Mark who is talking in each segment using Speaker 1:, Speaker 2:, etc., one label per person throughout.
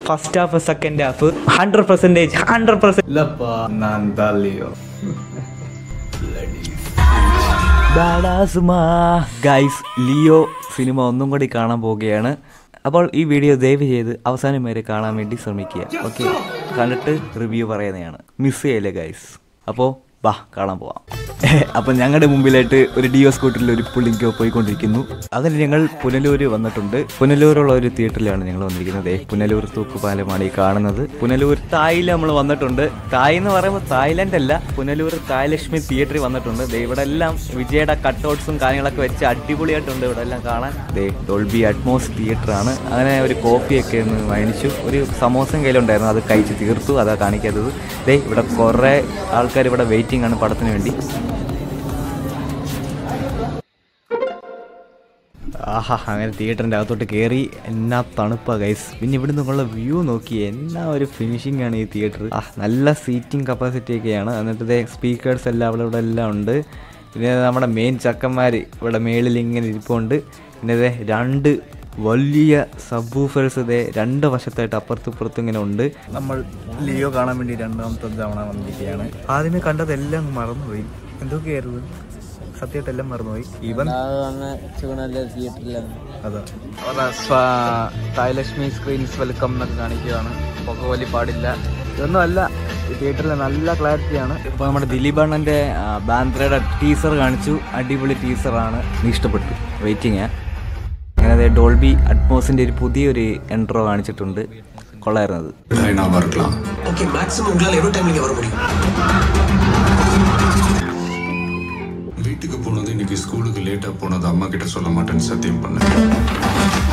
Speaker 1: First half second half hundred percentage hundred percent
Speaker 2: ഇല്ലപ്പാ നന്ദലിയോ
Speaker 1: guys Leo സിനിമ ഒന്നും കൂടി കാണാൻ പോവുകയാണ് അപ്പോൾ ഈ വീഡിയോ ദയവ് ചെയ്ത് അവസാനം വരെ കാണാൻ വേണ്ടി ശ്രമിക്കുക ഓക്കെ കണ്ടിട്ട് റിവ്യൂ പറയുന്നതാണ് മിസ് ചെയ്യല്ലേ ഗൈസ് അപ്പോൾ വാ കാണാൻ പോവാം അപ്പം ഞങ്ങളുടെ മുമ്പിലായിട്ട് ഒരു ഡിയോ സ്കൂട്ടറിൽ ഒരു പുള്ളിക്കോ പോയിക്കൊണ്ടിരിക്കുന്നു അതിന് ഞങ്ങൾ പുനലൂർ വന്നിട്ടുണ്ട് പുനലൂരുള്ള ഒരു തിയേറ്ററിലാണ് ഞങ്ങൾ വന്നിരിക്കുന്നത് ദേ പുനലൂർ തൂക്കുപാലമാണ് ഈ കാണുന്നത് പുനലൂർ തായിൽ നമ്മൾ വന്നിട്ടുണ്ട് തായ് എന്ന് പറയുമ്പോൾ തായ്ലൻഡ് അല്ല പുനലൂർ തായലക്ഷ്മി തിയേറ്ററിൽ വന്നിട്ടുണ്ട് ദേ ഇവിടെ എല്ലാം വിജയുടെ കട്ടൗട്ട്സും കാര്യങ്ങളൊക്കെ വെച്ച് അടിപൊളിയായിട്ടുണ്ട് ഇവിടെ എല്ലാം കാണാൻ ദേ ഡോൾബി അറ്റ്മോസ് തിയേറ്റർ ആണ് അങ്ങനെ ഒരു കോഫിയൊക്കെ ഒന്ന് മേടിച്ചു ഒരു സമോസം കയ്യിലുണ്ടായിരുന്നു അത് കഴിച്ച് തീർത്തു അതാ കാണിക്കാത്തത് ദേ ഇവിടെ കുറേ ആൾക്കാർ ഇവിടെ വെയിറ്റിംഗ് ആണ് പടത്തിന് വേണ്ടി ആഹാ അങ്ങനെ തിയേറ്ററിൻ്റെ അകത്തോട്ട് കയറി എന്നാ തണുപ്പാ ഗൈസ് പിന്നെ ഇവിടെ നിന്നുള്ള വ്യൂ നോക്കി എന്നാ ഒരു ഫിനിഷിംഗ് ആണ് ഈ തിയേറ്റർ ആ നല്ല സീറ്റിംഗ് കപ്പാസിറ്റി ഒക്കെയാണ് എന്നിട്ട് ഇതേ സ്പീക്കേഴ്സ് എല്ലാം അവിടെ ഇവിടെ എല്ലാം ഉണ്ട് പിന്നെ നമ്മുടെ മെയിൻ ചക്കന്മാർ ഇവിടെ മേളിൽ ഇങ്ങനെ ഇരിപ്പുണ്ട് പിന്നെ ഇതേ രണ്ട് വലിയ സബ്ബൂഫേഴ്സ് ഇതേ രണ്ട് വശത്തായിട്ട് അപ്പുറത്തും ഇപ്പുറത്തും ഇങ്ങനെ ഉണ്ട് നമ്മൾ ലിയോ കാണാൻ വേണ്ടി രണ്ടാമത്തെ തവണ വന്നിരിക്കുകയാണ് ആദ്യമേ കണ്ടതെല്ലാം അങ്ങ് മറന്നുപോയി എന്തൊക്കെയായിരുന്നു സത്യമായിട്ടെല്ലാം മറന്നുപോയി ഈവൻ
Speaker 2: അങ്ങ് ചൂണല്ല തിയേറ്ററിലാണ്
Speaker 1: അതാ തായലക്ഷ്മി സ്ക്രീൻസ് വെൽക്കം എന്നൊക്കെ കാണിക്കുകയാണ് പുകവലി പാടില്ല ഇതൊന്നും അല്ല തിയേറ്ററിൽ നല്ല ക്ലാരിറ്റിയാണ് ഇപ്പോൾ നമ്മുടെ ദിലീപ് അണ്ണൻ്റെ ബാന്ദ്രയുടെ ടീസർ കാണിച്ചു അടിപൊളി ടീസറാണ് നീ ഇഷ്ടപ്പെട്ടു വെയിറ്റിങ് അങ്ങനെ അതെ ഡോൾബി അറ്റ്മോസിൻ്റെ ഒരു പുതിയൊരു എൻട്രോ കാണിച്ചിട്ടുണ്ട് കൊള്ളായിരുന്നത്
Speaker 3: லைனாக இருக்கலாம்
Speaker 4: ஓகே மேக்ஸிமம் உங்களால் எவ்வளோ டைம் நீங்கள் வர முடியும்
Speaker 3: வீட்டுக்கு போனது இன்னைக்கு ஸ்கூலுக்கு லேட்டாக போனது அம்மா கிட்ட சொல்ல மாட்டேன்னு சத்தியம் பண்ணேன்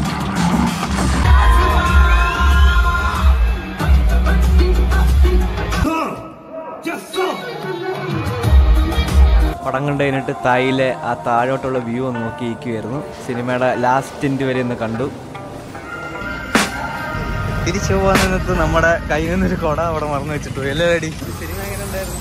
Speaker 1: പടം കണ്ടു കഴിഞ്ഞിട്ട് തായിലെ ആ താഴോട്ടുള്ള വ്യൂ ഒന്ന് നോക്കിയിരിക്കുമായിരുന്നു സിനിമയുടെ ലാസ്റ്റ് എൻഡ് വരെ ഒന്ന് കണ്ടു തിരിച്ചു പോകാൻ നിന്നിട്ട് നമ്മുടെ കയ്യിൽ നിന്നൊരു കൊട അവിടെ മറന്നു വെച്ചിട്ടു അല്ലേ റെഡി സിനിമ എങ്ങനെ ഉണ്ടായിരുന്നു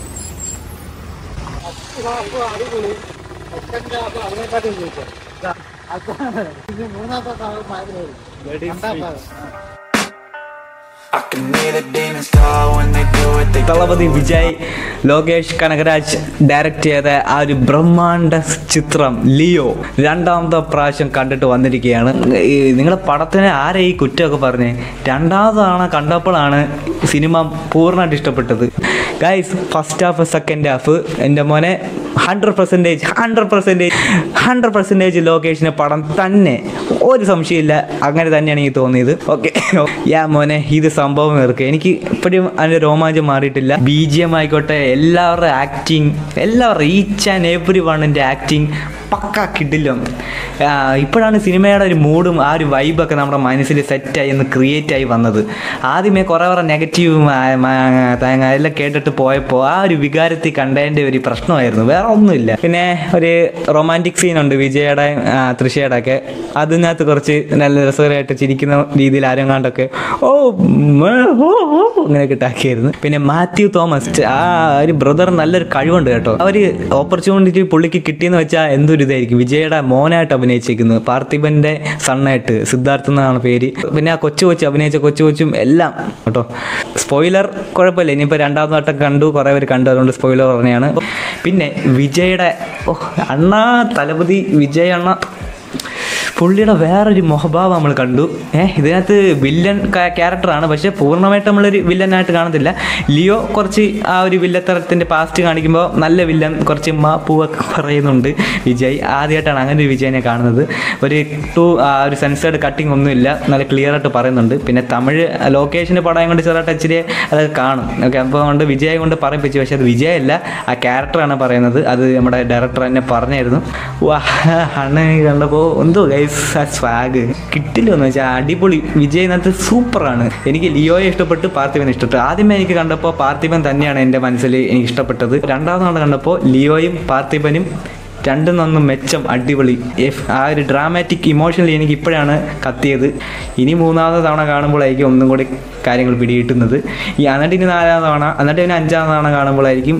Speaker 1: തളപതി വിജയ് ലോകേഷ് കനകരാജ് ഡയറക്റ്റ് ചെയ്ത ആ ഒരു ബ്രഹ്മാണ്ഡ ചിത്രം ലിയോ രണ്ടാമത്തെ പ്രാവശ്യം കണ്ടിട്ട് വന്നിരിക്കുകയാണ് ഈ നിങ്ങളുടെ പടത്തിന് ആരെ ഈ കുറ്റമൊക്കെ പറഞ്ഞേ രണ്ടാമത് തവണ കണ്ടപ്പോഴാണ് സിനിമ പൂർണ്ണമായിട്ട് ഇഷ്ടപ്പെട്ടത് guys first half second half എൻ്റെ മോനെ hundred percentage hundred percentage hundred percentage ലൊക്കേഷന് പടം തന്നെ ഒരു സംശയമില്ല അങ്ങനെ തന്നെയാണ് എനിക്ക് തോന്നിയത് ഓക്കെ യാ മോനെ ഇത് സംഭവം ഇറക്കുക എനിക്ക് ഇപ്പോഴും അതിൻ്റെ രോമാഞ്ചം മാറിയിട്ടില്ല ബി ജി എം ആയിക്കോട്ടെ എല്ലാവരുടെ ആക്ടിങ് എല്ലാവരുടെ ഈച്ച് ആൻഡ് എവറി വണ്ണിൻ്റെ ആക്ടിങ് പക്ക കിട്ടില്ല ഇപ്പോഴാണ് സിനിമയുടെ ഒരു മൂഡും ആ ഒരു വൈബൊക്കെ നമ്മുടെ മനസ്സിൽ സെറ്റായി ഒന്ന് ക്രിയേറ്റ് ആയി വന്നത് ആദ്യമേ കുറേ കുറേ നെഗറ്റീവ് എല്ലാം കേട്ടിട്ട് പോയപ്പോൾ ആ ഒരു വികാരത്തിൽ കണ്ടതിൻ്റെ ഒരു പ്രശ്നമായിരുന്നു വേറെ ഒന്നുമില്ല പിന്നെ ഒരു റൊമാൻറ്റിക് സീനുണ്ട് വിജയുടെ ആ, തൃഷയുടെ ഒക്കെ അതിനകത്ത് കുറച്ച് നല്ല രസകരമായിട്ട് ചിരിക്കുന്ന രീതിയിൽ ആരും കണ്ടൊക്കെ ഓ ഉം, ഓ ഓ ഇങ്ങനെയൊക്കെ ഇട്ടാക്കിയായിരുന്നു പിന്നെ മാത്യു തോമസ് ആ ഒരു ബ്രദർ നല്ലൊരു കഴിവുണ്ട് കേട്ടോ അവർ ഓപ്പർച്യൂണിറ്റി പുള്ളിക്ക് കിട്ടിയെന്ന് വെച്ചാൽ എന്തൊരു ഇതായിരിക്കും വിജയുടെ മോനായിട്ട് അഭിനയിച്ചിരിക്കുന്നത് പാർത്ഥിബന്റെ സണ്ണായിട്ട് സിദ്ധാർത്ഥ എന്നാണ് പേര് പിന്നെ ആ കൊച്ചു കൊച്ചു അഭിനയിച്ച കൊച്ചു കൊച്ചും എല്ലാം കേട്ടോ സ്പോയിലർ കുഴപ്പമില്ല ഇനിയിപ്പോൾ രണ്ടാമത്തെ വട്ടം കണ്ടു കുറേ പേര് കണ്ടു അതുകൊണ്ട് സ്പോയിലർ പറഞ്ഞാണ് പിന്നെ വിജയുടെ ഓ അണ്ണ തലപതി വിജയ് അണ്ണ പുള്ളിയുടെ വേറൊരു മുഖഭാവം നമ്മൾ കണ്ടു ഏഹ് ഇതിനകത്ത് വില്ലൻ ക്യാരക്ടറാണ് പക്ഷേ പൂർണ്ണമായിട്ട് നമ്മളൊരു വില്ലനായിട്ട് കാണത്തില്ല ലിയോ കുറച്ച് ആ ഒരു വില്ലത്തരത്തിൻ്റെ പാസ്റ്റ് കാണിക്കുമ്പോൾ നല്ല വില്ലൻ കുറച്ച് മാപ്പൂവൊക്കെ പറയുന്നുണ്ട് വിജയ് ആദ്യമായിട്ടാണ് അങ്ങനെ ഒരു വിജയനെ കാണുന്നത് ഒരു ടു ആ ഒരു സെൻസേർഡ് കട്ടിങ് ഒന്നുമില്ല നല്ല ക്ലിയർ ആയിട്ട് പറയുന്നുണ്ട് പിന്നെ തമിഴ് ലൊക്കേഷൻ്റെ പടം കൊണ്ട് ചെറുതായിട്ട് ഇച്ചിരി അതൊക്കെ കാണും ഓക്കെ അപ്പോൾ കൊണ്ട് വിജയ് കൊണ്ട് പറയിപ്പിച്ചു പക്ഷേ അത് വിജയല്ല ആ ക്യാരക്ടറാണ് പറയുന്നത് അത് നമ്മുടെ ഡയറക്ടർ തന്നെ പറഞ്ഞായിരുന്നു വാ അണ്ണ കണ്ടപ്പോൾ എന്തോ ഗൈസ് ആ സ്വാഗ് കിട്ടില്ല എന്ന് വെച്ചാൽ അടിപൊളി വിജയ് ഇതിനകത്ത് സൂപ്പറാണ് എനിക്ക് ലിയോയെ ഇഷ്ടപ്പെട്ടു പാർത്ഥിവനെ ഇഷ്ടപ്പെട്ടു ആദ്യമേ എനിക്ക് കണ്ടപ്പോൾ പാർത്ഥിവൻ തന്നെയാണ് എൻ്റെ മനസ്സിൽ എനിക്ക് ഇഷ്ടപ്പെട്ടത് രണ്ടാമതാണ് കണ്ടപ്പോൾ ലിയോയും പാർത്ഥിവനും രണ്ടും നന്നും മെച്ചം അടിപൊളി എഫ് ആ ഒരു ഡ്രാമാറ്റിക് ഇമോഷണലി എനിക്ക് ഇപ്പോഴാണ് കത്തിയത് ഇനി മൂന്നാമത്തെ തവണ കാണുമ്പോഴായിരിക്കും ഒന്നും കൂടി കാര്യങ്ങൾ പിടികിട്ടുന്നത് ഈ എന്നിട്ട് ഇനി നാലാം തവണ എന്നിട്ട് ഇനി അഞ്ചാം തവണ കാണുമ്പോഴായിരിക്കും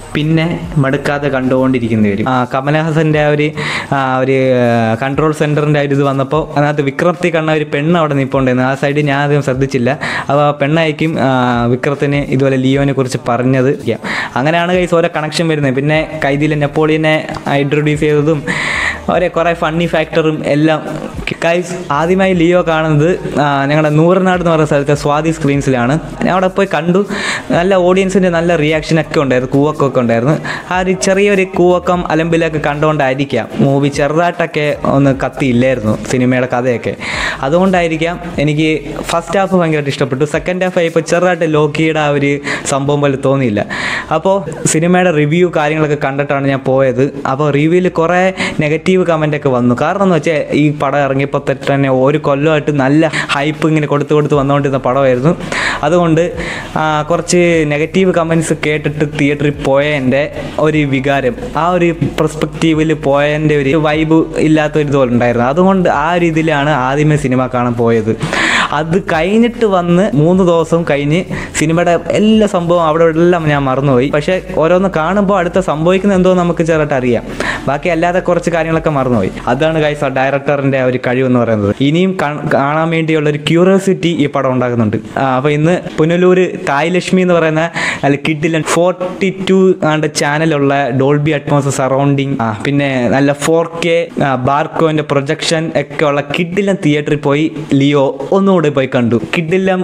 Speaker 1: പിന്നെ മടുക്കാതെ കണ്ടുകൊണ്ടിരിക്കുന്ന വരും ആ, കമലഹാസന്റെ ആ ഒരു ആ, ഒരു കൺട്രോൾ സെന്ററിന്റെ ഒരു ഇത് വന്നപ്പോൾ അതിനകത്ത് വിക്രത്തി കണ്ട ഒരു പെണ്ണ് അവിടെ നിൽപ്പുണ്ടായിരുന്നു ആ സൈഡിൽ ഞാൻ ആദ്യം ശ്രദ്ധിച്ചില്ല അപ്പോൾ ആ പെണ്ണായിരിക്കും ആ, വിക്രത്തിന് ഇതുപോലെ ലിയോനെ കുറിച്ച് പറഞ്ഞത് ചെയ്യാം അങ്ങനെയാണ് കൈസ് ഓരോ കണക്ഷൻ വരുന്നത് പിന്നെ കൈതിയിലെ നെപ്പോളിയനെ ഇൻട്രൊഡ്യൂസ് ചെയ്തതും ഓരോ കുറേ ഫണ്ണി ഫാക്ടറും എല്ലാം കൈസ് ആദ്യമായി ലിയോ കാണുന്നത് ആ, ഞങ്ങളുടെ നൂറനാട് എന്ന് പറയുന്ന സ്ഥലത്തെ സ്വാതി സ്ക്രീൻസിലാണ് ഞാൻ അവിടെ പോയി കണ്ടു നല്ല ഓഡിയൻസിൻ്റെ നല്ല റിയാക്ഷനൊക്കെ ഉണ്ടായിരുന്നു കൂവക്കമൊക്കെ ഉണ്ടായിരുന്നു ആ ഒരു ചെറിയൊരു കൂവക്കം അലമ്പിലൊക്കെ കണ്ടുകൊണ്ടായിരിക്കാം മൂവി ചെറുതായിട്ടൊക്കെ ഒന്ന് കത്തിയില്ലായിരുന്നു സിനിമയുടെ കഥയൊക്കെ അതുകൊണ്ടായിരിക്കാം എനിക്ക് ഫസ്റ്റ് ഹാഫ് ഭയങ്കരമായിട്ട് ഇഷ്ടപ്പെട്ടു സെക്കൻഡ് ഹാഫ് ആയപ്പോൾ ചെറുതായിട്ട് ലോക്കിയുടെ ആ ഒരു സംഭവം പോലെ തോന്നിയില്ല അപ്പോൾ സിനിമയുടെ റിവ്യൂ കാര്യങ്ങളൊക്കെ കണ്ടിട്ടാണ് ഞാൻ പോയത് അപ്പോൾ റിവ്യൂവിൽ കുറേ നെഗറ്റീവ് കമൻ്റ് ഒക്കെ വന്നു കാരണം എന്ന് വെച്ചാൽ ഈ പടം ഇറങ്ങിയപ്പോൾ തൊട്ട് തന്നെ ഒരു കൊല്ലമായിട്ട് നല്ല ഹൈപ്പ് ഇങ്ങനെ കൊടുത്ത് കൊടുത്ത് വന്നുകൊണ്ടിരുന്ന പടമായിരുന്നു അതുകൊണ്ട് ആ, കുറച്ച് നെഗറ്റീവ് കമൻസ് കേട്ടിട്ട് തിയേറ്ററിൽ പോയ എൻ്റെ ഒരു വികാരം ആ ഒരു പെർസ്പെക്റ്റീവിൽ പോയതിൻ്റെ ഒരു വൈബ് ഇല്ലാത്തൊരു ഇതുപോലെ ഉണ്ടായിരുന്നു അതുകൊണ്ട് ആ രീതിയിലാണ് ആദ്യമേ സിനിമ കാണാൻ പോയത് അത് കഴിഞ്ഞിട്ട് വന്ന് മൂന്ന് ദിവസം കഴിഞ്ഞ് സിനിമയുടെ എല്ലാ സംഭവം അവിടെ എല്ലാം ഞാൻ മറന്നുപോയി പക്ഷേ ഓരോന്ന് കാണുമ്പോൾ അടുത്ത സംഭവിക്കുന്ന എന്തോ നമുക്ക് ചെറുതായിട്ട് അറിയാം ബാക്കി അല്ലാതെ കുറച്ച് കാര്യങ്ങളൊക്കെ മറന്നുപോയി അതാണ് ഗൈസ് ആ ഡയറക്ടറിന്റെ ആ ഒരു കഴിവെന്ന് പറയുന്നത് ഇനിയും കാ- കാണാൻ വേണ്ടിയുള്ള ഒരു ക്യൂരിയോസിറ്റി ഈ പടം ഉണ്ടാക്കുന്നുണ്ട് ആ, അപ്പോൾ ഇന്ന് പുനലൂർ തായ്ലക്ഷ്മി എന്ന് പറയുന്ന അല്ല കിഡിലൻ ഫോർട്ടി ടു ആണ്ട് ചാനലുള്ള ഡോൾബി അറ്റ്മോസ് സറൗണ്ടിങ് പിന്നെ നല്ല ഫോർ കെ ബാർക്കോന്റെ പ്രൊജക്ഷൻ ഒക്കെ ഉള്ള കിഡിലൻ തിയേറ്ററിൽ പോയി ലിയോ ഒന്നുകൂടെ പോയി കണ്ടു കിഡിലം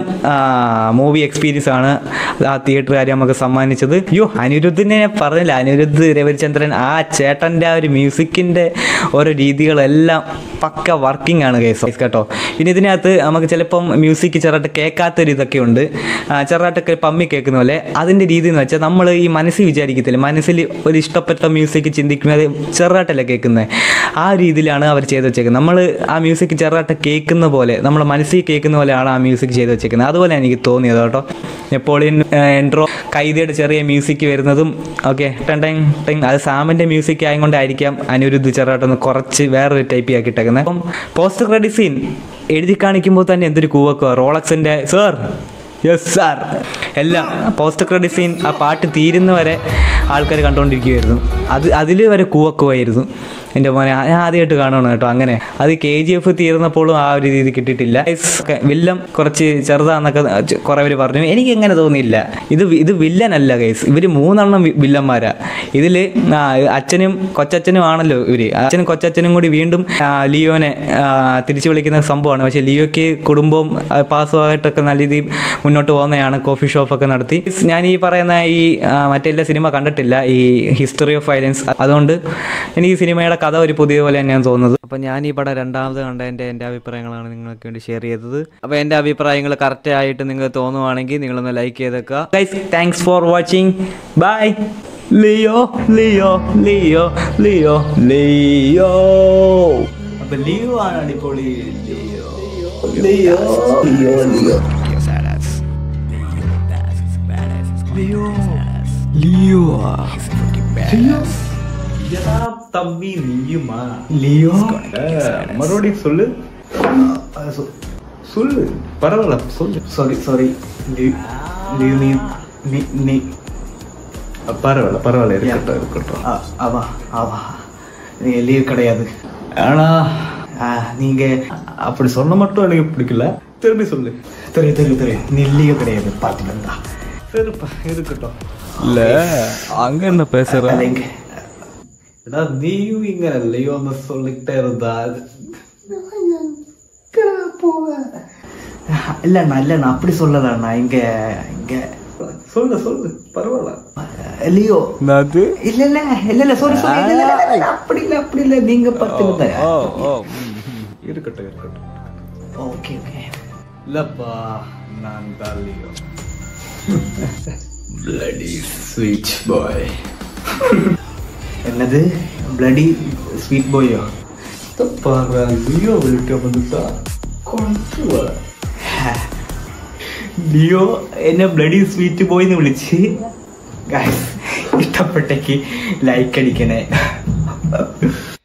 Speaker 1: മൂവി എക്സ്പീരിയൻസ് ആണ് ആ തിയേറ്ററുകാർ നമുക്ക് സമ്മാനിച്ചത് അയ്യോ അനിരുദ്ധിനെ ഞാൻ പറഞ്ഞില്ല അനിരുദ്ധ് രവിചന്ദ്രൻ ആ ചേട്ടൻ്റെ ആ ഒരു മ്യൂസിക്കിൻ്റെ ഓരോ രീതികളെല്ലാം പക്ക വർക്കിംഗ് ആണ് കേസ് കേട്ടോ ഇനി ഇതിനകത്ത് നമുക്ക് ചിലപ്പം മ്യൂസിക് ചെറുതായിട്ട് കേൾക്കാത്തൊരു ഇതൊക്കെ ഉണ്ട് ആ, ചെറുതായിട്ടൊക്കെ പമ്മി കേൾക്കുന്ന പോലെ അതിൻ്റെ രീതി എന്ന് വെച്ചാൽ നമ്മൾ ഈ മനസ്സിൽ വിചാരിക്കത്തില്ല മനസ്സിൽ ഒരു ഇഷ്ടപ്പെട്ട മ്യൂസിക് ചിന്തിക്കുന്നത് ചെറുതായിട്ടല്ല കേൾക്കുന്നത് ആ രീതിയിലാണ് അവർ ചെയ്ത് വെച്ചേക്കുന്നത് നമ്മൾ ആ മ്യൂസിക് ചെറുതായിട്ട് കേൾക്കുന്ന പോലെ നമ്മൾ മനസ്സിൽ കേൾക്കുന്ന പോലെയാണ് ആ മ്യൂസിക് ചെയ്ത് വെച്ചേക്കുന്നത് അതുപോലെ എനിക്ക് തോന്നിയത് കേട്ടോ നെപ്പോളിയൻ എൻട്രോ കൈതയുടെ ചെറിയ മ്യൂസിക് വരുന്നതും ഓക്കെ ടെങ് ടെങ് അത് സാമിൻ്റെ മ്യൂസിക് ആയതുകൊണ്ടായിരിക്കാം അനിരുദ്ധ് ചെറുതായിട്ടൊന്ന് കുറച്ച് വേറൊരു ടൈപ്പ് ആക്കിയിട്ടേക്കുന്നത് അപ്പം പോസ്റ്റ് ക്രെഡിറ്റ് സീൻ എഴുതി കാണിക്കുമ്പോൾ തന്നെ എന്തൊരു കൂവക്കോ റോളക്സിൻ്റെ സർ യെസ് സാർ എല്ലാം പോസ്റ്റ് ക്രെഡിറ്റ് സീൻ ആ പാട്ട് തീരുന്നവരെ ആൾക്കാർ കണ്ടുകൊണ്ടിരിക്കുമായിരുന്നു അത് അതിൽ വരെ കൂവക്കുമായിരുന്നു എൻ്റെ മോനെ ആ- ഞാൻ ആദ്യമായിട്ട് കാണണം കേട്ടോ അങ്ങനെ അത് കെ ജി എഫ് തീർന്നപ്പോഴും ആ ഒരു രീതി കിട്ടിയിട്ടില്ല ഒക്കെ വില്ലൻ കുറച്ച് ചെറുതാന്നൊക്കെ ചെ- കുറേ പേര് പറഞ്ഞു എനിക്ക് എങ്ങനെ തോന്നിയില്ല ഇത് വി- ഇത് വില്ലനല്ല ഗൈസ് ഇവർ മൂന്നെണ്ണം വി- വില്ലന്മാരാ ഇതിൽ അച്ഛനും കൊച്ചച്ഛനും ആണല്ലോ ഇവര് അച്ഛനും കൊച്ചച്ഛനും കൂടി വീണ്ടും ആ, ലിയോനെ ആ, തിരിച്ചു വിളിക്കുന്ന സംഭവമാണ് പക്ഷേ ലിയോയ്ക്ക് കുടുംബവും ആ, പാസ്സുമായിട്ടൊക്കെ നല്ല രീതിയിൽ മുന്നോട്ട് പോകുന്നതാണ് കോഫി ഷോപ്പൊക്കെ നടത്തി ഞാൻ ഈ പറയുന്ന ഈ ആ, മറ്റെല്ലാ സിനിമ കണ്ടിട്ടില്ല ഈ ഹിസ്റ്ററി ഓഫ് വയലൻസ് അതുകൊണ്ട് എനിക്ക് ഈ സിനിമയുടെ കഥ ഒരു പുതിയ പോലെ തന്നെയാണ് തോന്നുന്നത് അപ്പോൾ ഞാൻ ഈ പടം രണ്ടാമത് കണ്ട എൻ്റെ എൻ്റെ അഭിപ്രായങ്ങളാണ് നിങ്ങൾക്ക് വേണ്ടി ഷെയർ ചെയ്തത് അപ്പോൾ എൻ്റെ അഭിപ്രായങ്ങൾ കറക്റ്റ് ആയിട്ട് നിങ്ങൾക്ക് തോന്നുവാണെങ്കിൽ നിങ്ങളൊന്ന് ലൈക്ക് ചെയ്തേക്കുക guys thanks for watching bye Leo Leo Leo Leo Leo അപ്പൊ ലിയോ ആണ് അടിപൊളി Leo Leo Leo Leo Leo Leo Leo எதா தம்பி லியுமா லியோ மறுபடியும் சொல்லு அஹ் சொ- சொல்லு பரவாயில்ல சொல்லு சாரி சாரி லியோ நீ நீ நீ பரவாயில்ல பரவாயில்ல இருக்கட்டும் இருக்கட்டும் அவா அவா நீங்க லீவ் கிடையாது ஆனா ஆ, நீங்க அப்படி சொன்ன மட்டும் எனக்கு பிடிக்கல திரும்பி சொல்லு தெரியும் தெரியும் தெரியும் நீ லீவ் கிடையாது பாத்துக்கா சரிப்பா இருக்கட்டும்
Speaker 2: இல்ல அங்க என்ன பேசுற
Speaker 1: അല്ലെങ്കിൽ എടാ നീയും ഇങ്ങനല്ലയോ എന്ന് சொல்லிக்கிட்டே இருந்தா இல்ல நல்ல அப்படி சொல்லலண்ணா இங்க இங்க சொல்லு சொல்லு பரவாயில்ல லியோ
Speaker 2: என்னது
Speaker 1: இல்ல இல்ல இல்ல இல்ல சாரி சாரி இல்ல இல்ல, இல்ல, இல்ல, அப்படி இல்ல அப்படி இல்ல நீங்க பத்து
Speaker 2: ஓ ஓ ம்.
Speaker 3: இருக்கட்டும் இருக்கட்டும்
Speaker 1: ஓகே ஓகே
Speaker 3: இல்லப்பா நான் தான் லியோ பிளடி ஸ்வீட் பாய்
Speaker 1: என்னது பிளடி ஸ்வீட் பாயோ
Speaker 3: பாரு லியோ விളിക്കാൻ വന്നിട്ടാ കൊണ്ടുവാ
Speaker 1: ലിയോ എന്നെ ബ്ലഡി സ്വീറ്റ് ബോയ് എന്ന് വിളിച്ച് ഗൈസ് ഇഷ്ടപ്പെട്ടേക്ക് ലൈക്ക് അടിക്കണേ